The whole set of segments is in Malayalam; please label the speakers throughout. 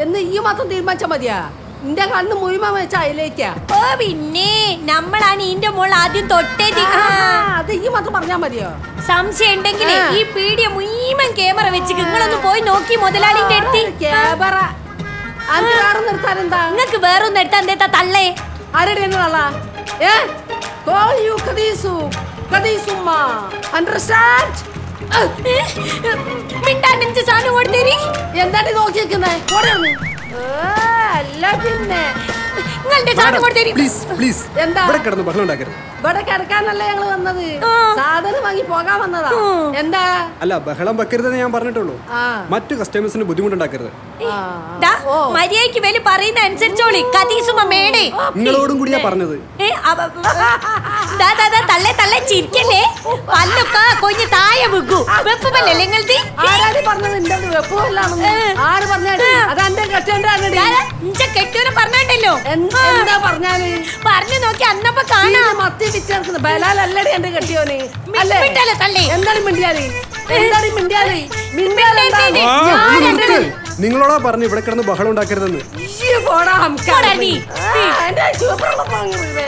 Speaker 1: എന്ന് ഈ മാത്രം തീരുമാനിച്ചാ മതിയാ നിന്റെ കണ്ണ് മുഴുവൻ വെച്ച അതിലേക്കാ
Speaker 2: ഓ പിന്നെ നമ്മളാണ് ഈന്റെ മോൾ ആദ്യം തൊട്ടേതി
Speaker 1: ആ, അത് ഈ മാത്രം പറഞ്ഞാ മതിയോ
Speaker 2: സംശയം ഉണ്ടെങ്കിലേ
Speaker 1: ആ.
Speaker 2: ഈ പീടിയ മുഴുവൻ ക്യാമറ വെച്ച് നിങ്ങളൊന്ന് പോയി നോക്കി മുതലാളിന്റെ അടുത്ത്
Speaker 1: ക്യാബറ അന്റെ കാറ് നിർത്താൻ എന്താ
Speaker 2: നിങ്ങക്ക് വേറൊന്നും എടുത്താ എന്തേത്താ തള്ളേ
Speaker 1: ആരുടെ എന്നല്ല ഏ കോൾ യു കദീസു കദീസുമ്മ അണ്ടർസ്റ്റാൻഡ്
Speaker 2: മിണ്ടാണ്ട് സാധനം കൊടുത്തേരി
Speaker 1: എന്താണ് നോക്കി നിൽക്കുന്നേ അല്ല പിന്നെ
Speaker 2: നിങ്ങളുടെ സാധനം കൊടുത്തേരി
Speaker 3: പ്ലീസ് പ്ലീസ്
Speaker 1: എന്താ?
Speaker 3: ഇവിടെ കിടന്ന് ബഹളം ഉണ്ടാക്കരുത്
Speaker 1: ഇവിടെ കിടക്കാനല്ല ഞങ്ങള് വന്നത്
Speaker 2: ആ.
Speaker 1: സാധനം വാങ്ങി പോകാൻ വന്നതാ
Speaker 2: ഉം.
Speaker 1: എന്താ
Speaker 3: അല്ല ബഹളം വെക്കരുതെന്ന് ഞാൻ പറഞ്ഞിട്ടുള്ളൂ
Speaker 1: ആ
Speaker 3: മറ്റു കസ്റ്റമേഴ്സിന് ബുദ്ധിമുട്ടുണ്ടാക്കരുത്
Speaker 1: ആ.
Speaker 2: ദാ,
Speaker 1: ഓ.
Speaker 2: മര്യാദയ്ക്ക് വേലി പറയുന്ന അനുസരിച്ചോളി കതീസുമ മേടെ
Speaker 3: നിങ്ങളോടും കൂടിയാ പറഞ്ഞത്
Speaker 2: ഏ, അവ- ദാ, ദാ, ദാ, തള്ളേ തള്ളേ ചിരിക്കല്ലേ പല്ലൊക്കെ കൊഞ്ഞ് താഴെ വിഗു വെപ്പല്ലേ നിങ്ങളത്
Speaker 1: ആരാടി പറഞ്ഞത് എന്റെ വെപ്പുമല്ലാണെന്ന് ആര് പറഞ്ഞാടി അത് എന്റെ കെട്ടേണ്ടാണടി
Speaker 2: ഇഞ്ച കെട്ടിയോനെ പറഞ്ഞോണ്ടല്ലോ
Speaker 1: എന്താ പറഞ്ഞാല്
Speaker 2: പറഞ്ഞു നോക്കി അന്നപ്പോ കാണാം
Speaker 1: ചീന മത്തി വിറ്റെടുക്കുന്ന ബലാലല്ലടി എന്റെ കെട്ടിയോന് അല്ലേ
Speaker 2: മിണ്ടല്ലേ തള്ളേ?
Speaker 1: എന്താണ് മിണ്ടിയാല് എന്താണ് മിണ്ടിയാല് മിണ്ടിയാല് എന്താണ്?
Speaker 3: ആ,
Speaker 1: ഞാൻ
Speaker 3: ഒന്ന്
Speaker 1: എന്റെ-
Speaker 3: നിർത്ത്. നിങ്ങളോടാ പറഞ്ഞു ഇവിടെ കിടന്ന് ബഹളം ഉണ്ടാക്കരുതെന്ന്
Speaker 1: ഇയ്യ് പോടാ ഹംക്കാ.
Speaker 2: പോടാ നീ.
Speaker 1: ആ, എന്റെ ചുവപ്പുള്ള പാങ്ങ്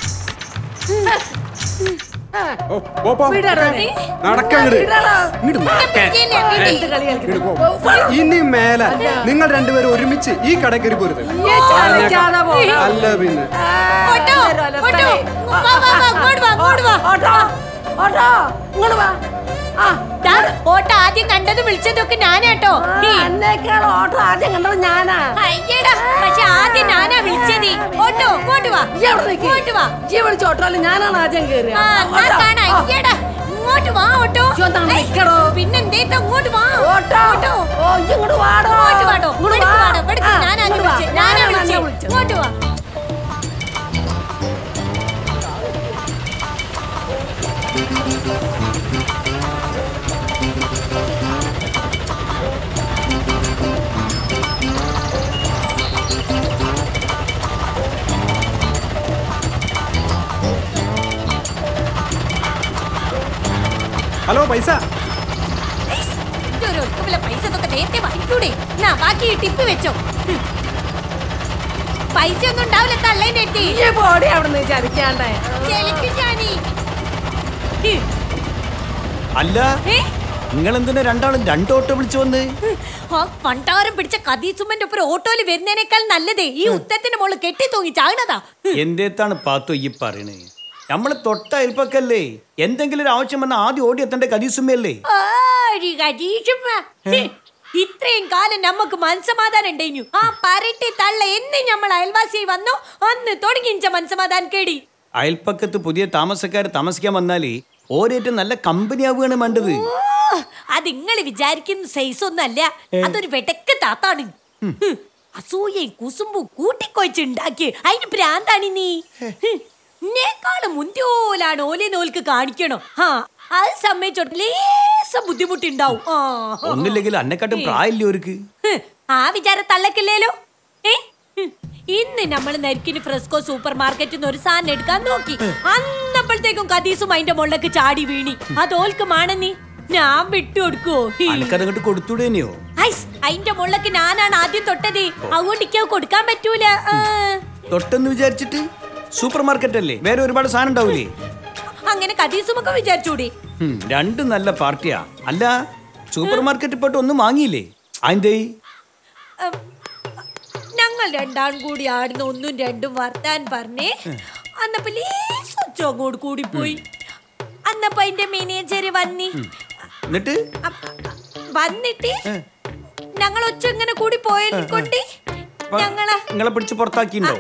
Speaker 3: ഓ, പോ, പോ.
Speaker 1: വിടടാ.
Speaker 3: നടക്കങ്ങട്
Speaker 1: വിടടാ.
Speaker 3: ഇങ്ങട് നടക്കാൻ.
Speaker 2: പിടിക്കില്ലേ, പിടി.
Speaker 1: എന്ത് കളി കളിക്കുന്നു?
Speaker 3: ഇങ്ങട് പോ. ഇനി മേലെ നിങ്ങൾ രണ്ടുപേരും ഒരുമിച്ച് ഈ കട കയറി പോരുത്
Speaker 1: ഇയ്യ് ചാടിക്കാതെ പോടാ.
Speaker 3: അല്ല പിന്നെ
Speaker 1: ആ,
Speaker 2: ഓട്ടോ,
Speaker 1: എന്തായാലും
Speaker 2: ഓട്ടോ.
Speaker 1: അലത്തായി.
Speaker 2: വാ, വാ, വാ, ഇങ്ങോട്ട് വാ, ഇങ്ങോട്ട് വാ.
Speaker 1: ഓട്ടോ ഓട്ടോ ഇങ്ങോട്ട് വാ ആ
Speaker 2: ദാ, ഓട്ട ആദ്യം കണ്ടത് വിളിച്ചതൊക്കെ ഞാനാട്ടോ
Speaker 1: ആ, എന്നേക്കാൾ ഓട്ടോ ആദ്യം കണ്ടത് ഞാനാ
Speaker 2: അയ്യടാ പക്ഷെ ആദ്യം ഞാനാ വിളിച്ചത് ഓട്ടോ ഇങ്ങോട്ട് വാ
Speaker 1: ഇയ്യ് അവിടെ നിക്ക്.
Speaker 2: ഇങ്ങോട്ട് വാ
Speaker 1: ഇയ്യ് വിളിച്ച ഓട്ടോയിൽ ഞാനാണ് ആദ്യം കയറിയ
Speaker 2: ആ എന്നാ കാണാ അയ്യടാ ഇങ്ങോട്ട് വാ ഓട്ടോ
Speaker 1: ഇയ്യ് ഒന്നാണ്
Speaker 2: ഏയ്,
Speaker 1: നിക്കടോ.
Speaker 2: പിന്നെന്തേട്ടോ ഇങ്ങോട്ട് വാ
Speaker 1: ഓട്ടോ
Speaker 2: ഓട്ടോ
Speaker 1: ഓ ഇയ്യ് ഇങ്ങോട്ട് വാടോ
Speaker 2: ഇങ്ങോട്ട് വാടോ
Speaker 1: ഇങ്ങോട്ട്
Speaker 2: ഇവിടേക്ക്
Speaker 1: വാ.
Speaker 2: വാടോ ഇവിടേക്ക്
Speaker 1: ആ,
Speaker 2: ഞാനാ
Speaker 1: ഇങ്ങോട്ട് വാ.
Speaker 2: വിളിച്ചത് ഞാനാ
Speaker 1: ഞാനാണ്
Speaker 2: വിളിച്ചത്
Speaker 1: വിളിച്ചത്.
Speaker 2: ഇങ്ങോട്ട് വാ
Speaker 3: ഹലോ പൈസ
Speaker 2: ഇതൊരു ഒട്ടുമില്ല പൈസ ഇതൊക്കെ നേരത്തെ വാങ്ങിക്കൂടെ എന്നാ ബാക്കി ടിപ്പ് വെച്ചോ ഹും. പൈസ ഒന്നും ഉണ്ടാവില്ല തള്ളേന്റെ അടുത്ത്
Speaker 1: ഇയ്യ് പോടി അവിടുന്ന് ചതിക്കാണ്ടേ
Speaker 2: ചെലക്കും ഞാനീ ഹും.
Speaker 4: അല്ല
Speaker 2: ഏ?
Speaker 4: നിങ്ങൾ എന്തിനാ രണ്ടാളും രണ്ടോട്ടോ വിളിച്ചു വന്ന്
Speaker 2: ആ പണ്ടാരം പിടിച്ച കതീസുമ്മന്റെ ഒപ്പം ഓട്ടോയിൽ വരുന്നതിനേക്കാൾ നല്ലതേ ഈ ഉത്തരത്തിന്റെ മോള് കെട്ടി തൂങ്ങി ചാകണതാ
Speaker 4: എന്തേത്താണ് പാത്തു ഈ പറയണേ നമ്മള് തൊട്ട അയൽപ്പക്കല്ലേ എന്തെങ്കിലും ഒരു ആവശ്യം വന്നാൽ ആദ്യം ഓടി എത്തേണ്ട കരീസുമ്മയല്ലേ
Speaker 2: ആടി കതീസുമ്മ. ഹ്. ഇത്രയും കാലം നമുക്ക് മനസമാധാനം ഉണ്ടായിരുന്നു ആ പരട്ടി തള്ള എന്ന് നമ്മൾ അയൽവാസിയായി വന്നോ അന്ന് തുടങ്ങിച്ച മനസമാധാനം കേടി
Speaker 4: അയൽപ്പക്കത്ത് പുതിയ താമസക്കാർ താമസിക്കാൻ വന്നാലേ ഓരേറ്റ് നല്ല കമ്പനി ആവുകയാണ് വേണ്ടത്
Speaker 2: ഓ, അത് നിങ്ങൾ വിചാരിക്കുന്ന സൈസ് ഒന്നല്ല അതൊരു വെടക്ക് താത്താണ് ഹ്, അസൂയയും കുസുമ്പും കൂട്ടിക്കൊഴിച്ചുണ്ടാക്കി അതിന് ഭ്രാന്താണ് നീ എന്നേക്കാളും മുന്തിയോലാണ് ഓലെ നോൽക്ക് കാണിക്കണോ ആ അത് സമ്മതിച്ചോട്ട് ലേശ ബുദ്ധിമുട്ടുണ്ടാവും ആ
Speaker 4: ഒന്നില്ലെങ്കിൽ അന്നെക്കാട്ടും പ്രായമില്ലേ ഒരുക്ക്
Speaker 2: ഹ്, ആ വിചാരം തള്ളക്കില്ലേലോ ഏ ഹ്, ഇന്ന് നമ്മൾ നരിക്കിന് ഫ്രെസ്കോ സൂപ്പർ മാർക്കറ്റിൽ നിന്ന് ഒരു സാധനം എടുക്കാൻ നോക്കി അന്നപ്പോഴത്തേക്കും കദീസും അതിന്റെ മുകളിലേക്ക് ചാടി വീണി അതോൽക്ക് മാണന്നീ ഞാൻ വിട്ടുകൊടുക്കോ
Speaker 4: അനക്കതങ്ങോട്ട് കൊടുത്തൂടേനെയോ
Speaker 2: ഐസ് അതിന്റെ മുകളിലേക്ക് ഞാനാണ് ആദ്യം തൊട്ടത് അതുകൊണ്ട് ഇക്ക് അത് കൊടുക്കാൻ പറ്റൂല ആ.
Speaker 4: തൊട്ടെന്ന് വിചാരിച്ചിട്ട് സൂപ്പർ മാർക്കറ്റ് അല്ലേ വേറെ ഒരുപാട് സാധനം ഉണ്ടാവില്ലേ
Speaker 2: അങ്ങനെ കദീസുമൊക്കെ വിചാരിച്ചൂടി
Speaker 4: ഹും, രണ്ടും നല്ല പാർട്ടിയാ അല്ല സൂപ്പർ മാർക്കറ്റിൽ പോയിട്ട് ഒന്നും വാങ്ങിയില്ലേ അതിന്റെ
Speaker 2: ഉം, ഞങ്ങൾ രണ്ടാളും കൂടി ആടുന്ന ഒന്നും രണ്ടും വർത്താൻ പറഞ്ഞേ അന്നപ്പോ ലേശം അങ്ങോട്ട് കൂടി പോയി അന്നപ്പോ അതിന്റെ മാനേജർ വന്നി
Speaker 4: എന്നിട്ട്
Speaker 2: അപ്പ- വന്നിട്ട് ഞങ്ങൾ ഒച്ച ഇങ്ങനെ കൂടി പോയതിനെ കൊണ്ട് ഞങ്ങളെ
Speaker 4: നിങ്ങളെ പിടിച്ച് പുറത്താക്കിണ്ടോ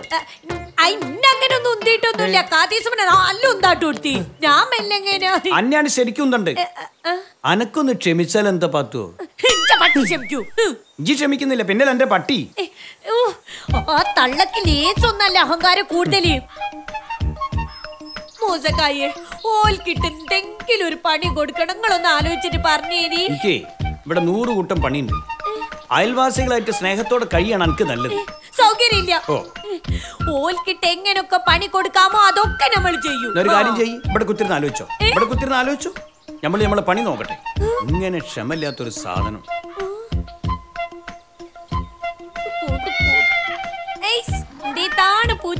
Speaker 2: അങ്ങനെ ഒന്നും ഉന്തിയിട്ടൊന്നുമില്ല കാതീസമനെ നല്ല ഉന്താട്ട് കൊടുത്തി ഞാൻ മെല്ലെങ്ങനെ
Speaker 4: അന്നെയാണ് ശരിക്കും ഉണ്ടുണ്ട് അനക്കൊന്ന് ക്ഷമിച്ചാൽ എന്താ പാത്തു
Speaker 2: പട്ടി ക്ഷമിക്കൂ ഹും.
Speaker 4: ഇജ്ജി ക്ഷമിക്കുന്നില്ല പിന്നെ എന്റെ പട്ടി
Speaker 2: ഏ, ഓ, ആ തള്ളക്ക് ലേസൊന്നല്ല അഹങ്കാരം കൂടുതല് മൂസക്കായെ ഓൽക്കിട്ട് എന്തെങ്കിലും ഒരു പണി കൊടുക്കണം നിങ്ങളൊന്ന് ആലോചിച്ചിട്ട് പറഞ്ഞേരി
Speaker 4: എനിക്ക് ഇവിടെ നൂറ് കൂട്ടം പണിയുണ്ട് അയൽവാസികളായിട്ട് സ്നേഹത്തോടെ കഴിയാണ് എനിക്ക് നല്ലത്
Speaker 2: സൗകര്യമില്ല
Speaker 4: ഓ.
Speaker 2: ഓൽക്കിട്ട് എങ്ങനൊക്കെ പണി കൊടുക്കാമോ അതൊക്കെ നമ്മൾ ചെയ്യും
Speaker 4: എന്നാ ഒരു കാര്യം ചെയ്യ് ഇവിടെ കുത്തിരുന്ന് ആലോചിച്ചോ ഇവിടെ കുത്തിരുന്ന് ആലോചിച്ചോ നമ്മൾ നമ്മളെ പണി നോക്കട്ടെ ഇങ്ങനെ ക്ഷമയില്ലാത്തൊരു സാധനം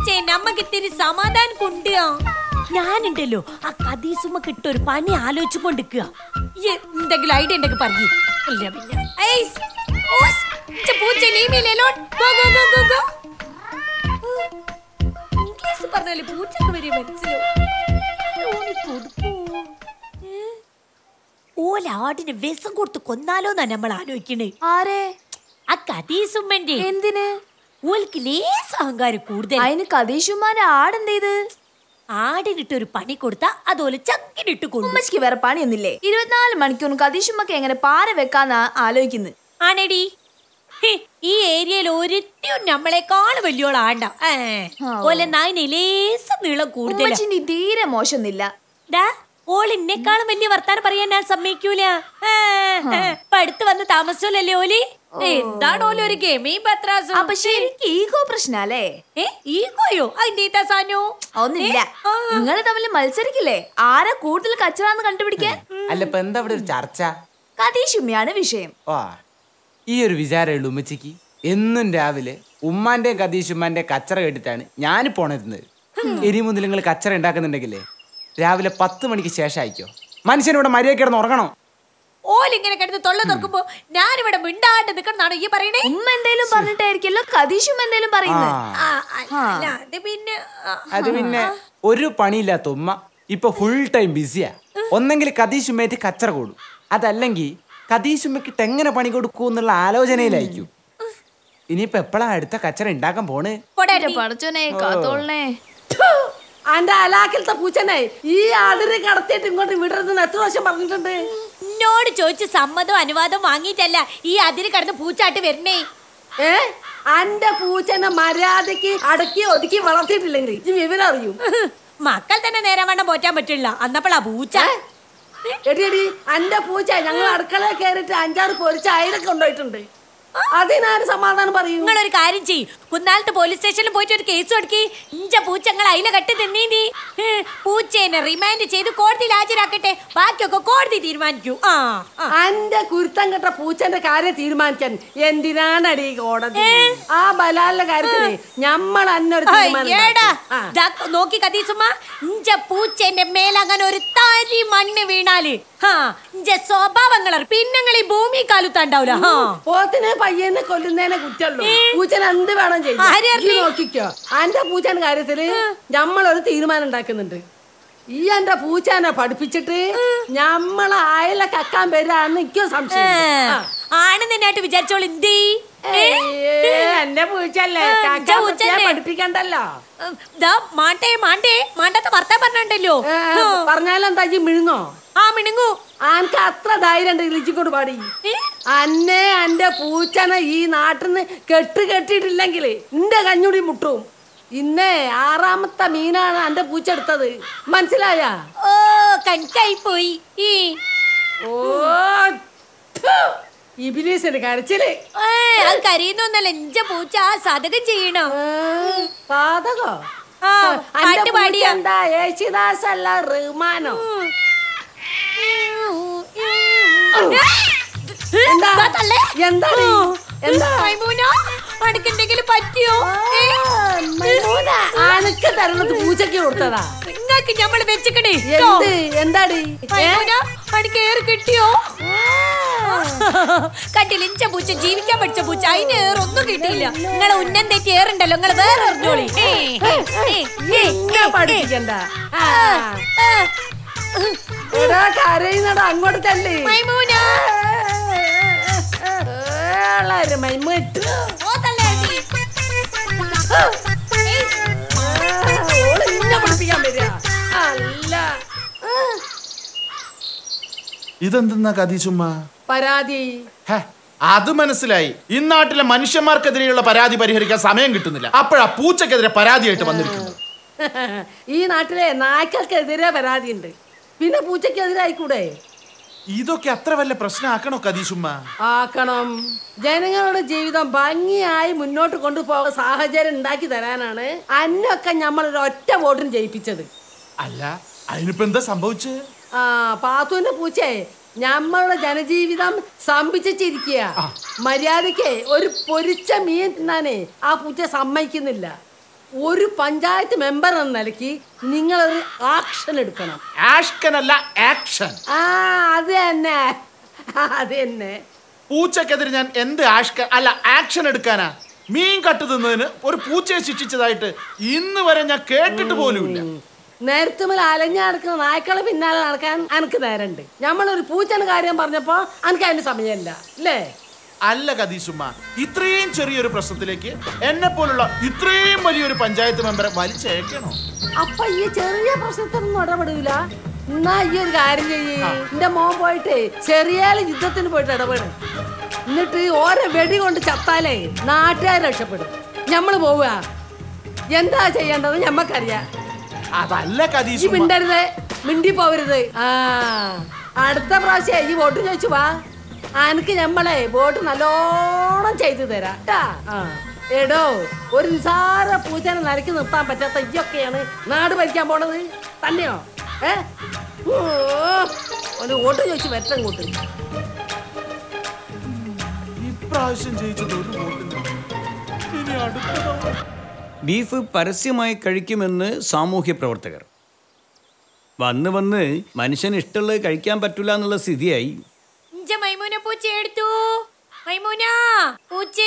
Speaker 2: പൂച്ചയെ നമ്മക്ക് ഇത്തിരി സമാധാനം കൊണ്ടുക ഞാനുണ്ടല്ലോ ആ കദീസുമ്മ കിട്ടൊരു പണി ആലോചിച്ചു കൊണ്ടിരിക്കുക എന്തെങ്കിലും ഐഡിയ ഉണ്ടെങ്കിൽ പറഞ്ഞു ഇല്ല പിന്നെ ഐസ്, ഓസ്, ഇച്ച പൂച്ച ലീമിയിലേലോ go go go go go English പറഞ്ഞാല് പൂച്ചക്ക് വരെ മനസ്സിലാവും ഓന് കൊടുക്കൂ. ഏ? ഓല ആടിന് വിഷം കൊടുത്ത് കൊന്നാലോന്നാ നമ്മൾ ആലോചിക്കണേ
Speaker 5: ആരെ
Speaker 2: ആ കദീസുമ്മന്റെ
Speaker 5: എന്തിന്
Speaker 2: ഓൽക്ക് ലേശ അഹങ്കാരം കൂടുതൽ
Speaker 5: അതിന് കതീഷുമാന്റെ ആടെന്തേത്
Speaker 2: ആടിനിട്ട് ഒരു പണി കൊടുത്താ അതുപോലെ ചങ്കിനിട്ട് കൊണ്ടു
Speaker 5: ഉമ്മച്ചിക്ക് വേറെ പണിയൊന്നില്ലേ ഇരുപത്തിനാല് മണിക്കൂറും കതീഷുമ്മക്ക് എങ്ങനെ പാര വെക്കാന്നാ ആലോചിക്കുന്നത്
Speaker 2: ആണെടി ഹേ, ഈ ഏരിയയിൽ ഒരിറ്റും നമ്മളെക്കാൾ വലിയോളാണ്ട ഓലെ നായിന് ലേശ നീളം കൂടുതലാ
Speaker 5: ഉമ്മച്ചിന്റെ ഈ തീരെ മോശമൊന്നില്ല
Speaker 2: ഡാ ഓൾ എന്നെക്കാളും വലിയ വർത്താനം പറയാൻ ഞാൻ സമ്മതിക്കൂല ആ, ആ, ഇപ്പൊ അടുത്ത് വന്ന് താമസിച്ചോലല്ലേ ഓലി എന്താണ് ഓല് ഒരു ഗെമീ പത്രാസും
Speaker 5: അപ്പൊ ശരിക്കും ഈഗോ പ്രശ്നല്ലേ
Speaker 2: ഏ ഈഗോയോ അതിന്റെ ഇതാ സാനോ
Speaker 5: ഒന്നില്ല നിങ്ങൾ തമ്മിൽ മത്സരിക്കില്ലേ ആരാ കൂടുതൽ കച്ചറാന്ന് കണ്ടുപിടിക്കാൻ
Speaker 6: അല്ല ഇപ്പൊ എന്താ ഇവിടെ ഒരു ചർച്ച
Speaker 5: കതീഷുമ്മയാണ് വിഷയം
Speaker 6: ഓ ഈ ഒരു വിചാരമുള്ളൂ ഉമ്മച്ചിക്ക് എന്നും രാവിലെ ഉമ്മാന്റെയും കതീഷുമ്മാന്റെയും കച്ചറ കേട്ടിട്ടാണ് ഞാൻ പോണരുന്നത് ഇനി മുതൽ നിങ്ങൾ കച്ചറ ഉണ്ടാക്കുന്നുണ്ടെങ്കിലേ രാവിലെ പത്ത് മണിക്ക് ശേഷം അയക്കോ മനുഷ്യനിവിടെ മര്യാദ കിടന്ന് ഉറങ്ങണോ
Speaker 2: ഓലിങ്ങനെ കിടന്ന് തൊള്ള തുറക്കുമ്പോ ഞാനിവിടെ മിണ്ടാണ്ട് നിക്കണെന്നാണ് ഈ പറയണേ
Speaker 5: ഉമ്മ എന്തേലും പറഞ്ഞിട്ടായിരിക്കല്ലോ കതീഷും എന്തേലും പറയുന്നത്
Speaker 6: ആ
Speaker 2: ആ, അല്ല, അത് പിന്നെ ആ,
Speaker 6: അത് പിന്നെ ഒരു പണിയില്ലാത്ത ഉമ്മ ഇപ്പൊ ഫുൾ ടൈം ബിസിയാ ഒന്നെങ്കിൽ കതീശുമ്മേറ്റ് കച്ചറ കൂടും അതല്ലെങ്കിൽ കതീശുമ്മക്കിട്ട് എങ്ങനെ പണി കൊടുക്കൂ എന്നുള്ള ആലോചനയിലായിരിക്കും ഇനിയിപ്പോ എപ്പോഴാ അടുത്ത കച്ചറ ഉണ്ടാക്കാൻ പോണ്
Speaker 2: കൊടേരി.
Speaker 5: പടച്ചോനെ കാത്തോളനെ
Speaker 1: അന്റെ അലാക്കിലത്തെ പൂച്ചനെ ഈ ആടിനെ കടത്തിയിട്ട് ഇങ്ങോട്ട് വിടരുതെന്ന് എത്ര പ്രാവശ്യം പറഞ്ഞിട്ടുണ്ട്
Speaker 2: എന്നോട് ചോദിച്ച് സമ്മതം അനുവാദം വാങ്ങിയിട്ടല്ല ഈ അതിര് കടന്ന് പൂച്ചാട്ട് വരണേ
Speaker 1: ഏ അന്റെ പൂച്ചനെ മര്യാദക്ക് അടക്കി ഒതുക്കി വളർത്തിയിട്ടില്ലെങ്കിൽ ഈ വിവരം അറിയും
Speaker 2: മക്കൾ തന്നെ നേരെ വണ്ണം പോറ്റാൻ പറ്റില്ല അന്നപ്പോഴാ പൂച്ച
Speaker 1: എടി എടി അന്റെ പൂച്ച ഞങ്ങൾ അടുക്കളയിൽ കയറിയിട്ട് അഞ്ചാറ് പൊരിച്ച അയിലൊക്കെ കൊണ്ടുപോയിട്ടുണ്ട് അതിനാര് സമാധാനം പറയും
Speaker 2: നിങ്ങളൊരു കാര്യം ചെയ്യ് കുന്നാലത്ത് പോലീസ് സ്റ്റേഷനിൽ പോയിട്ട് ഒരു കേസ് കൊടുക്കി ഇഞ്ച പൂച്ചങ്ങൾ അയില കട്ടി തിന്നീന്തി പൂച്ചേനെ റിമാൻഡ് ചെയ്ത് കോടതിയിൽ ഹാജരാക്കട്ടെ ബാക്കിയൊക്കെ കോടതി തീരുമാനിക്കൂ ആ ആ.
Speaker 1: അന്റെ കുരുത്തം കെട്ട പൂച്ചന്റെ കാര്യം തീരുമാനിക്കാൻ എന്തിനാണ് ഈ കോടതി ആ ബലാലിന്റെ കാര്യത്തിന് ഞമ്മൾ അന്നൊരു തീരുമാനം
Speaker 2: ഏടാ
Speaker 1: ഉണ്ടാക്കും. ആ.
Speaker 2: ദാ നോക്കി കതീസുമ്മ ഇഞ്ച പൂച്ചേന്റെ മേലങ്ങനെ ഒരു തരി മണ്ണ് വീണാല് ഹാ ഇഞ്ച സ്വഭാവങ്ങൾ പിന്നങ്ങൾ ഈ ഭൂമി കാലുത്താണ്ടാവൂല ഹാ
Speaker 1: പോത്തിനെ പയ്യനെ കൊല്ലുന്നതിനെ കുറ്റുള്ളൂ പൂച്ചനെ എന്ത് വേണം
Speaker 2: ആര്
Speaker 1: ചെയ്യാം
Speaker 2: പറഞ്ഞു?
Speaker 1: ഈ നോക്കിക്കോ അന്റെ പൂച്ചന്റെ കാര്യത്തില് ഞമ്മളൊരു തീരുമാനം ഉണ്ടാക്കുന്നുണ്ട് ഈ എന്റെ പൂച്ചനെ പഠിപ്പിച്ചിട്ട് ഞമ്മളെ അയല കക്കാൻ വരാന്ന് എനിക്കും സംശയം
Speaker 2: ആണ് നിന്നായിട്ട് വിചാരിച്ചോളൂ എന്തേ
Speaker 1: എന്റെ പൂച്ചല്ലേ
Speaker 2: ആ,
Speaker 1: കക്കാൻ
Speaker 2: ഇജ്ജ
Speaker 1: വൃത്തിയാ
Speaker 2: പൂച്ചന്നെ.
Speaker 1: പഠിപ്പിക്കണ്ടല്ലോ
Speaker 2: ദാ മാണ്ടേ മാണ്ടേ മാണ്ടാത്ത വർത്താൻ പറഞ്ഞുണ്ടല്ലോ
Speaker 1: ഏ, പറഞ്ഞാലെന്താ ഈ മിഴുങ്ങോ
Speaker 2: ആ മിണുങ്ങു
Speaker 1: അനക്ക് അത്ര ധൈര്യം ഉണ്ട് ഇളിച്ചിക്കൊണ്ട് പാടി
Speaker 2: ഏ?
Speaker 1: അന്നെ എന്റെ പൂച്ചനെ ഈ നാട്ടിൽ നിന്ന് കെട്ട് കെട്ടിയിട്ടില്ലെങ്കിൽ എന്റെ കഞ്ഞുടി മുട്ടും ഇന്നേ ആറാമത്തെ മീനാണ് എന്റെ പൂച്ച എടുത്തത് മനസ്സിലായ
Speaker 2: ഓ കൺകായി പോയി ഈ
Speaker 1: ഓ ഥു, ഇബിലീസിന് കരച്ചില്
Speaker 2: ഏ, അത് കരയുന്നൊന്നല്ല എഞ്ച പൂച്ച ആ സതകം ചെയ്യണോ
Speaker 1: ഏ, പാതകോ
Speaker 2: ആ,
Speaker 1: അന്റെ
Speaker 2: പാട്ട്
Speaker 1: പൂച്ച
Speaker 2: പാടിയാ.
Speaker 1: എന്താ യേശുദാസ് അല്ല റഹ്മാനോ എന്താ?
Speaker 2: ദാ തള്ളേ.
Speaker 1: എന്താടി?
Speaker 2: ഓ,
Speaker 1: എന്താ?
Speaker 2: മൈമൂന, അനക്കെന്തെങ്കിലും പറ്റിയോ ഏ?
Speaker 1: അനക്ക് തരണത് പൂച്ചക്ക് കൊടുത്തതാ
Speaker 2: നിങ്ങക്ക് ഞമ്മള് വെച്ചിക്കണേ
Speaker 1: എന്ത് എന്താടി ഏ?
Speaker 2: മൈമൂന, അനക്ക് ഏറ് കിട്ടിയോ കണ്ടില്ല ഇഞ്ച പൂച്ച ജീവിക്കാൻ പഠിച്ച പൂച്ച അതിന് ഏറൊന്നും കിട്ടിയില്ല നിങ്ങളെ ഉന്നം തെറ്റി ഏറുണ്ടല്ലോ നിങ്ങൾ വേറെ എറിഞ്ഞോളി ഏ, ഏ, ഏ, ഏ,
Speaker 1: ഇന്നെ പഠിപ്പിക്കണ്ട ആ.
Speaker 2: ആ,
Speaker 1: എടാ കരയുന്നടാ അങ്ങോട്ട് തല്ലേ
Speaker 2: മൈമൂന
Speaker 1: മൈമൂറ്റ്
Speaker 2: ഓ തള്ളേ നീ. ഏയ്,
Speaker 1: ഓള് ഇന്നെ പഠിപ്പിക്കാൻ വരിക അല്ല ആ.
Speaker 7: ഇതെന്തെന്നാ കതീച്ചുമ്മ
Speaker 1: പരാതി
Speaker 7: ഹേ, അത് മനസ്സിലായി ഇന്നാട്ടിലെ മനുഷ്യന്മാർക്കെതിരെയുള്ള പരാതി പരിഹരിക്കാൻ സമയം കിട്ടുന്നില്ല അപ്പോഴാ പൂച്ചക്കെതിരെ പരാതിയായിട്ട് വന്നിരിക്കുന്നത്
Speaker 1: ഈ നാട്ടിലെ നായ്ക്കൾക്കെതിരെ പരാതിയുണ്ട് പിന്നെ പൂച്ചക്കെതിരായിക്കൂടെ
Speaker 7: ഇതൊക്കെ അത്ര വല്ല പ്രശ്നമാക്കണോ കതീശുമ്മ
Speaker 1: ആക്കണം ജനങ്ങളുടെ ജീവിതം ഭംഗിയായി മുന്നോട്ട് കൊണ്ടുപോകാൻ സാഹചര്യം ഉണ്ടാക്കി തരാനാണ് അന്നൊക്കെ നമ്മൾ ഒരു ഒറ്റ വോട്ടിന് ജയിപ്പിച്ചത്
Speaker 7: അല്ല അതിനിപ്പോ എന്താ സംഭവിച്ചത്
Speaker 1: ആ പാത്തുവിന്റെ പൂച്ചേ നമ്മളുടെ ജനജീവിതം സ്തംഭിച്ചിരിക്കുക മര്യാദക്ക് ഒരു പൊരിച്ച മീൻ തിന്നാനേ ആ പൂച്ച സമ്മതിക്കുന്നില്ല ഒരു പഞ്ചായത്ത് മെമ്പർ എന്ന നിലയ്ക്ക് നിങ്ങളൊരു ആക്ഷൻ എടുക്കണം
Speaker 7: ആഷ്കനല്ല ആക്ഷൻ
Speaker 1: ആ അത് തന്നെ അത് തന്നെ
Speaker 7: പൂച്ചക്കെതിരെ ഞാൻ എന്ത് ആഷ്ക അല്ല ആക്ഷൻ എടുക്കാനാ മീൻ കട്ട് തിന്നതിന് ഒരു പൂച്ചയെ ശിക്ഷിച്ചതായിട്ട് ഇന്ന് വരെ ഞാൻ കേട്ടിട്ട് പോലുമില്ല
Speaker 1: നേരത്തുമേൽ അലഞ്ഞു നടക്കുന്ന നായ്ക്കളെ പിന്നാലെ നടക്കാൻ എനിക്ക് നേരമുണ്ട് നമ്മളൊരു പൂച്ചന്റെ കാര്യം പറഞ്ഞപ്പോ എനിക്ക് അതിന് സമയമില്ല അല്ലേ
Speaker 7: അല്ല കതീസുമ്മ ഇത്രയും ചെറിയൊരു പ്രശ്നത്തിലേക്ക് എന്നെ പോലുള്ള ഇത്രയും വലിയൊരു പഞ്ചായത്ത് മെമ്പറെ വലിച്ചേക്കണോ
Speaker 1: അപ്പൊ ഈ ചെറിയ പ്രശ്നത്തിനൊന്നും ഇടപെടൂല എന്നാ ഈ ഒരു കാര്യം ചെയ്യേ എന്റെ മോൻ പോയിട്ട് ചെറിയ യുദ്ധത്തിന് പോയിട്ട് ഇടപെടും എന്നിട്ട് ഓരോ വെടി കൊണ്ട് ചത്താലേ നാട്ടുകാർ രക്ഷപ്പെടും ഞമ്മള് പോവുക എന്താ ചെയ്യേണ്ടത് ഞമ്മക്കറിയാം
Speaker 7: അതല്ല
Speaker 1: ഈ
Speaker 7: കതീസുമ്മ
Speaker 1: മിണ്ടരുത് മിണ്ടി പോവരുത് ആ അടുത്ത പ്രാവശ്യം ഈ വോട്ട് ചോദിച്ചു വാ അനക്ക് ഞമ്മളെ വോട്ട് നല്ലോണം ചെയ്തു തരാം ട്ടാ. ആ എടോ ഒരു നിസാര പൂച്ചനെ നരക്കി നിർത്താൻ പറ്റാത്ത ഇയൊക്കെയാണ് നാട് ഭരിക്കാൻ പോണത് തന്നെയോ ഏ ഓ, ഒരു വോട്ട് ചോദിച്ചു വെറ്റം കൂട്ട്
Speaker 7: ഇപ്രാവശ്യം ജയിച്ചത് ഒരു വോട്ടിന് ഇനി അടുത്ത തവണ
Speaker 4: ബീഫ് പരസ്യമായി കഴിക്കുമെന്ന് സാമൂഹ്യ പ്രവർത്തകർ വന്ന് വന്ന് മനുഷ്യന് ഇഷ്ടമുള്ളത് കഴിക്കാൻ പറ്റില്ല എന്നുള്ള സ്ഥിതിയായി
Speaker 2: ഇഞ്ച മൈമൂന പൂച്ച എടുത്തു മൈമൂന പൂച്ചേ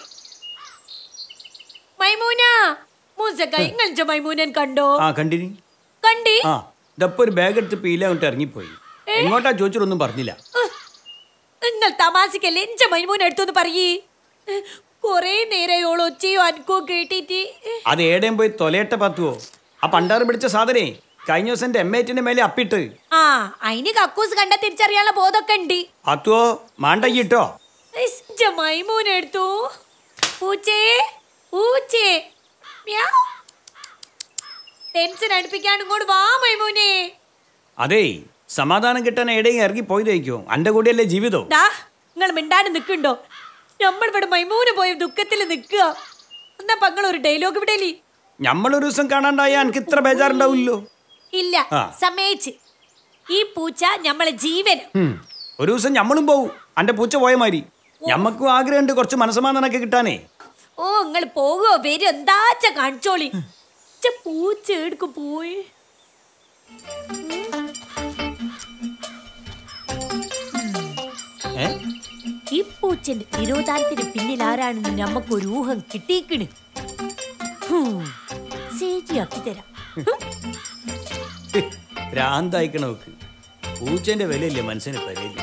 Speaker 2: മൈമൂന മൂസക്ക ഇങ്ങളെ മൈമൂനൻ കണ്ടോ
Speaker 4: ആ കണ്ടിനി
Speaker 2: കണ്ടി
Speaker 4: ആ ഇതപ്പോ ഒരു ബാഗ് എടുത്ത് പീല അങ്ങോട്ട് ഇറങ്ങിപ്പോയി എങ്ങോട്ടാ ചോദിച്ചിട്ടൊന്നും പറഞ്ഞില്ല
Speaker 2: നിങ്ങൾ തമാശക്കല്ലേ ഇഞ്ച മൈമൂന എടുത്തു പറയേ കൊറേ നേരയോളം ഒച്ചയോ അനക്കോ കേട്ടിട്ട്
Speaker 4: അത് ഏടേം പോയി തൊലയട്ട പത്തുവോ ആ പണ്ടാറ് പിടിച്ച സാധനേ കഴിഞ്ഞ ദിവസം എന്റെ എം എറ്റിന്റെ മേലെ അപ്പിട്ട്
Speaker 2: ആ അയിന് കക്കൂസ് കണ്ട തിരിച്ചറിയാനുള്ള ബോധമൊക്കെ ഉണ്ട്
Speaker 4: പത്തുവോ മാണ്ടയ്യിട്ടോ
Speaker 2: ഇഞ്ച മൈമൂന എടുത്തു പൂച്ചേ പൂച്ചേ മ്യാവ്. ടെൻഷൻ അടുപ്പിക്കാണ്ട് ഇങ്ങോട്ട് വാ മൈമൂനെ
Speaker 4: അതേ സമാധാനം കിട്ടാൻ എവിടെയും ഇറങ്ങി പോയതായിരിക്കോ അന്റെ കൂടെയല്ലേ ജീവിതം
Speaker 2: ദാ നിങ്ങൾ മിണ്ടാണ്ട് നിൽക്കുണ്ടോ നമ്മൾ ഇവിടെ മൈമൂന് പോയ ദുഃഖത്തിൽ നിൽക്കുക എന്നാ പങ്ങൾ ഒരു ഡയലോഗ് വിടലി
Speaker 4: ഞമ്മളൊരു ദിവസം കാണാണ്ടായ എനിക്ക് ഇത്ര ബേജാറുണ്ടാവില്ലോ
Speaker 2: ഇല്ല
Speaker 4: ആ.
Speaker 2: സമയിച്ച് ഈ പൂച്ച നമ്മളെ ജീവൻ
Speaker 4: ഉം. ഒരു ദിവസം ഞമ്മളും പോവും അന്റെ പൂച്ച പോയ മാതിരി ഞമ്മക്കും ആഗ്രഹമുണ്ട് കുറച്ച് മനസ്സമാധാനമൊക്കെ കിട്ടാനേ
Speaker 2: ഓ നിങ്ങൾ പോകുമോ വരും എന്താച്ച കാണിച്ചോളി ച്ച പൂച്ച എടുക്കും പോയി
Speaker 4: ഏ
Speaker 2: ഈ പൂച്ചന്റെ തിരോധാനത്തിന് പിന്നിൽ ആരാണെന്ന് നമുക്കൊരു ഊഹം കിട്ടിയിക്കണ് ഹും, ശരിയാക്കി തരാം
Speaker 4: ഭ്രാന്തായിക്കണ നോക്ക് പൂച്ചന്റെ വിലയില്ലേ മനസ്സിന് പരിയില്ല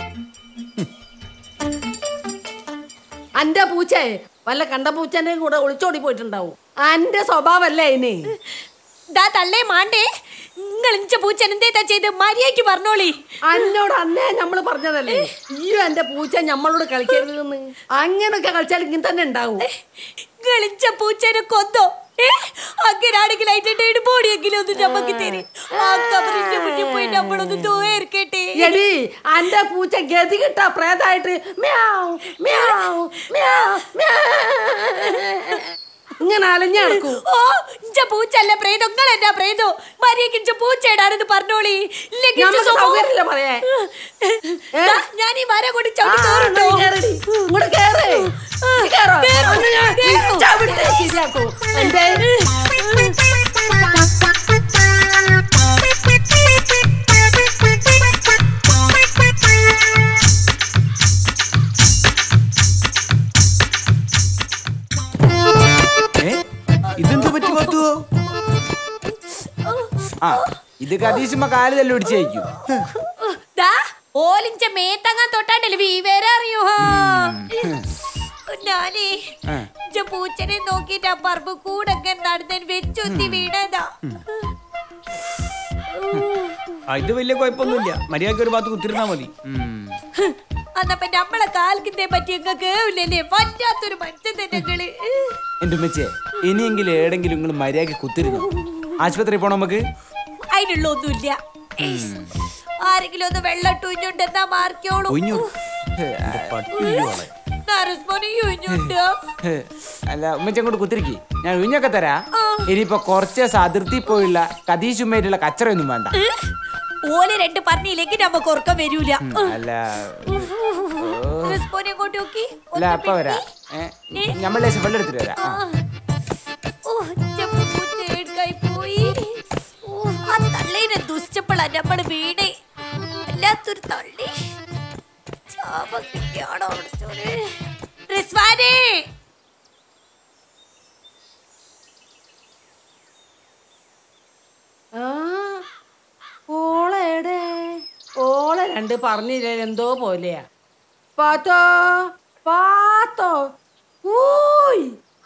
Speaker 1: അന്റെ പൂച്ചേ വല്ല കണ്ട പൂച്ചന്റെയും കൂടെ ഒളിച്ചോടി പോയിട്ടുണ്ടാവും അന്റെ സ്വഭാവല്ലേ അതിന്
Speaker 2: ദാ തള്ളേ മാണ്ടേ നിങ്ങൾ ഇഞ്ച പൂച്ചൻ എന്തേതാ ചെയ്ത് മര്യാദക്ക് പറഞ്ഞോളി
Speaker 1: അന്നോട് അന്നേ നമ്മള് പറഞ്ഞതല്ലേ ഈ എന്റെ പൂച്ച ഞമ്മളോട് കളിക്കരുതെന്ന് അങ്ങനൊക്കെ കളിച്ചാൽ ഇങ്ങനെ തന്നെ ഉണ്ടാവും
Speaker 2: കളിച്ച പൂച്ചനെ കൊന്നോ ഏ അങ്ങനാണെങ്കിൽ അതിന്റെ ഇടുപോടിയെങ്കിലും ഒന്ന് നമുക്ക് തരും ആ കബറിന്റെ മുന്നിൽ പോയി നമ്മളൊന്ന് തോർക്കട്ടെ
Speaker 1: എടി അന്റെ പൂച്ച ഗതി കിട്ടാ പ്രേതായിട്ട് മ്യാവ് മ്യാവ് മ്യാവ് മ്യാവ്. ഇങ്ങനെ അലഞ്ഞു നടക്കും
Speaker 2: ഓ ഇഞ്ച പൂച്ചല്ല പ്രേതോ നിങ്ങൾ എന്നാ പ്രേതോ മര്യാദക്ക് ഇഞ്ച പൂച്ചയിടാണെന്ന് പറഞ്ഞോളി ഇല്ലെങ്കിൽ ഇഞ്ച
Speaker 1: ഞമ്മക്ക്
Speaker 2: സ്വഭാവം-
Speaker 1: സൗകര്യമില്ല പറയാൻ.
Speaker 2: ദാ, ഞാൻ ഈ മരം കൊണ്ട്
Speaker 1: ആ,
Speaker 2: ചവിട്ടി തോറുണ്ടോ
Speaker 1: ഇങ്ങോട്ട് കേറടി. ഇങ്ങോട്ട് കേറ്. ഇങ്ങ് കേറോ?
Speaker 2: കേറും,
Speaker 1: അന്ന് ഞാൻ
Speaker 2: കേറും.
Speaker 1: ചവിട്ടി ശരിയാക്കും. എന്തേ?
Speaker 4: ഏ ഇതെന്ത് പറ്റി പത്തുവോ
Speaker 6: ആ ഇത് കതീശുമ്പ കാല് തല്ലി പിടിച്ചേക്കും
Speaker 2: ദാ, ഓലിഞ്ച മേത്തങ്ങാൻ തൊട്ടാണ്ടല്ലേ വിവരം അറിയോ ഹാ. ഞാനേ ഇഞ്ച പൂച്ചനെ നോക്കിട്ട് ആ പറമ്പ് കൂടൊക്കെ നടന്നൻ വെച്ചൊത്തി വീണതാ
Speaker 4: ആ ഇത് വലിയ കുഴപ്പമൊന്നുമില്ല മര്യാദയ്ക്ക് ഒരു ഭാഗത്ത് കുത്തിരുന്നാ മതി
Speaker 2: അന്നപ്പ നമ്മളെ കാൽക്കിന്റെ പറ്റി ഇങ്ങക്ക് ഇല്ലല്ലേ പറ്റാത്തൊരു മനുഷ്യൻ തന്നെ നിങ്ങള്
Speaker 6: എന്റെ ഉമ്മച്ചേ ഇനിയെങ്കിലും ഏടെങ്കിലും നിങ്ങൾ മര്യാദക്ക് കുത്തിരുന്നു ആശുപത്രി പോണോ നമുക്ക്
Speaker 2: അതിനുള്ള ഒന്നുമില്ല ആരെങ്കിലും ഒന്ന് വെള്ളം ടൂഞ്ഞുണ്ടെന്നാ മാർക്കോളൂ
Speaker 4: ഒഴിഞ്ഞു പട്ടി ഉയ്യുവാളെ.
Speaker 2: നരസ്മോനിയുണ്ടോ
Speaker 6: ഹേ, അല്ല ഉമ്മച്ചി അങ്ങോട്ട് കുത്തിരിക്കി ഞാൻ ഉഞ്ഞൊക്കെ തരാ ഇനിയിപ്പോ കുറച്ച് ദിവസം അതിർത്തി പോയുള്ള കതീശുമ്മേറ്റുള്ള കച്ചറയൊന്നും വേണ്ട
Speaker 2: ഓല് രണ്ട് പറഞ്ഞില്ലെങ്കിൽ നമുക്ക് ഉറക്കം വരൂല
Speaker 6: അല്ല
Speaker 2: നരസ്മോനെ കൊണ്ട് നോക്കി
Speaker 6: അല്ല അപ്പ വരാ ഏ, ഞമ്മൾ ലേശം വെള്ളം എടുത്തിട്ട് വരാം ആ.
Speaker 2: ഓ, ഇഞ്ച പൂച്ച എന്തിനെ ദുഷ്ടപ്പെടാ നമ്മള് വീട് വല്ലാത്തൊരു തള്ളി ശാപം കിട്ടിയാണോ പഠിച്ചോനെ? റിസ്വാനെ
Speaker 1: ആ ഓളെടെ ഓളെ രണ്ട് പറഞ്ഞില്ലേ എന്തോ പോലെയാ പാത്തോ പാത്തോ ഊയ്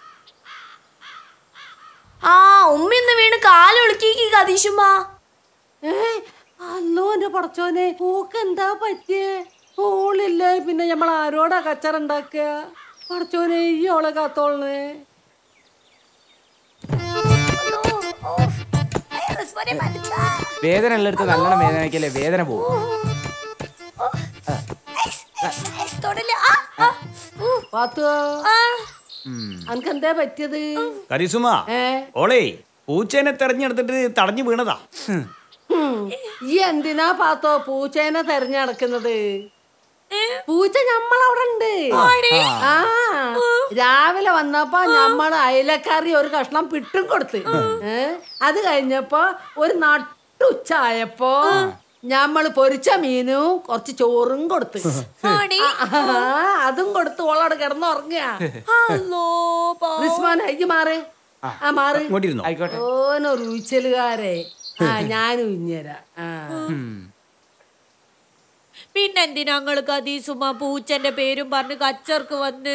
Speaker 5: ആ ഉമ്മ ഇന്ന് വീണ് കാലൊളുക്കി കതീശുമ്മ
Speaker 1: ഏ അല്ലോ എന്റെ പടച്ചോനെ ഓക്ക് എന്താ പറ്റിയേ ഓളില്ലേ പിന്നെ നമ്മൾ ആരോടാ കച്ചറ ഉണ്ടാക്കുക പടച്ചോനെ ഈ ഓളെ കാത്തോളണേ
Speaker 2: റിസ്വാനെ മരിച്ചാ.
Speaker 6: വേദന ഉള്ളിടത്ത് നല്ലോണം വേദന വയ്ക്കല്ലേ വേദന പോകും
Speaker 2: ഐസ്, ഐസ്, ഐസ്, തൊടല്. ആ, ആ, ഊ,
Speaker 1: പാത്തോ
Speaker 2: ആ.
Speaker 1: അനക്ക് എന്താ പറ്റിയത്
Speaker 4: കരീസുമ
Speaker 1: ഏ
Speaker 4: ഓളേ പൂച്ചേനെ തെരഞ്ഞെടുത്തിട്ട് തടഞ്ഞു വീണതാ
Speaker 1: ഹും, ഈ എന്തിനാ പാത്തോ പൂച്ചേനെ തെരഞ്ഞെടുക്കുന്നത് പൂച്ച ഞമ്മളവിടെ ഉണ്ട് ആ രാവിലെ വന്നപ്പോ ഞമ്മള് അയലക്കറി ഒരു കഷ്ണം പിട്ടും കൊടുത്ത് ഏ അത് കഴിഞ്ഞപ്പോ ഒരു നട്ടുച്ചായപ്പോ ഞമ്മള് പൊരിച്ച മീനും കുറച്ച് ചോറും കൊടുത്ത്
Speaker 2: ആണി.
Speaker 1: ആ, അതും കൊടുത്ത് ഓളോട് കിടന്നുറങ്ങുക
Speaker 2: അല്ലോ, പാവം.
Speaker 1: റിസ്മാൻ അയ്യ മാറ് ആ മാറ്
Speaker 4: ഇങ്ങോട്ടിരുന്നോ
Speaker 6: ആയിക്കോട്ടെ
Speaker 1: ഓനൊരു ഉച്ചലുകാരെ ആ ഞാനും ഇഞ്ഞരാ ആ
Speaker 2: പിന്നെന്തിനാ ഞങ്ങള് കദീസുമ പൂച്ചന്റെ പേരും പറഞ്ഞ് കച്ചർക്ക് വന്ന്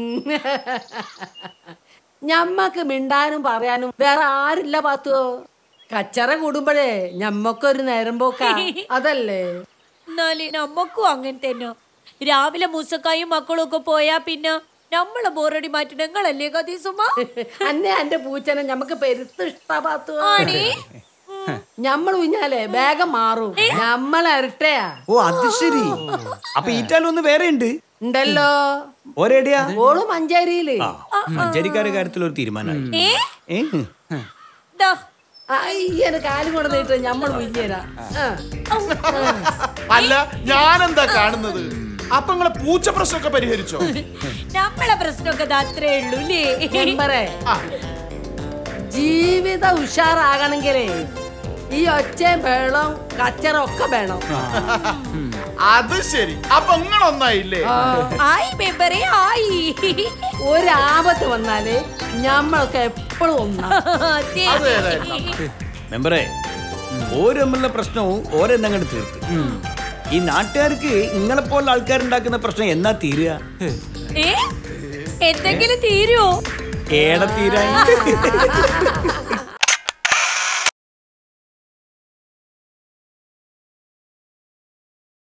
Speaker 1: ഞമ്മക്ക് മിണ്ടാനും പറയാനും വേറെ ആരില്ല പാത്തോ കച്ചറ കൂടുമ്പോഴേ ഞമ്മക്കൊരു നേരം പോക്കാ അതല്ലേ
Speaker 2: എന്നാല് നമ്മക്കും അങ്ങനെ തന്നെ രാവിലെ മൂസക്കായും മക്കളും ഒക്കെ പോയാ പിന്നെ നമ്മളെ ബോറടി മാറ്റി നിങ്ങളല്ലേ കദീസുമ
Speaker 1: അന്നെ എന്റെ പൂച്ചനെ ഞമ്മക്ക് പെരുത്ത് ഇഷ്ടാ പാത്തോ
Speaker 2: ആണി
Speaker 1: ഞമ്മൾ കുഞ്ഞാലേ വേഗം മാറും ഞമ്മൾ ഇരട്ടയാ
Speaker 4: ഓ അത് ശരി അപ്പൊ ഈറ്റാലൊന്ന് വേറെ ഉണ്ട്
Speaker 1: ഉണ്ടല്ലോ
Speaker 4: ഒരേടിയാ
Speaker 1: ഓള് മഞ്ചേരിയില്
Speaker 4: ആ മഞ്ചേരിക്കാരുടെ കാര്യത്തിൽ ഒരു തീരുമാനമായി
Speaker 2: ഏ
Speaker 4: ഏ
Speaker 2: ദാ,
Speaker 1: അയ്യന് കാലും കൊണ്ട് നീട്ട് ഞമ്മൾ കുഞ്ഞേരാ
Speaker 7: അല്ല ഞാനെന്താ കാണുന്നത് അപ്പൊ നിങ്ങളെ പൂച്ച പ്രശ്നമൊക്കെ പരിഹരിച്ചോ
Speaker 2: നമ്മളെ പ്രശ്നമൊക്കെ ദാ അത്രേ ഉള്ളൂ അല്ലേ
Speaker 1: മെമ്പറെ ജീവിത ഉഷാറാകണെങ്കിലേ ഈ ഒച്ചയും ബഹളവും കച്ചറ ഒക്കെ വേണം
Speaker 7: അത് ശരി അപ്പൊ നിങ്ങളൊന്നായില്ലേ
Speaker 2: ആയി മെമ്പറേ ആയി
Speaker 1: ഒരു ആപത്ത് വന്നാല് ഞമ്മൾക്ക് എപ്പോഴും ഒന്നാ
Speaker 2: അതെ.
Speaker 7: അത് ഏതായാലും
Speaker 4: മെമ്പറേ ഓരോ തമ്മിലുള്ള പ്രശ്നവും ഓരോന്നങ്ങോട്ട് തീർത്ത് ഈ നാട്ടുകാർക്ക് നിങ്ങളെ പോലുള്ള ആൾക്കാരുണ്ടാക്കുന്ന പ്രശ്നം എന്നാ തീരുക
Speaker 2: ഏ എന്തെങ്കിലും തീരുവോ
Speaker 4: ഏടെ തീരാൻ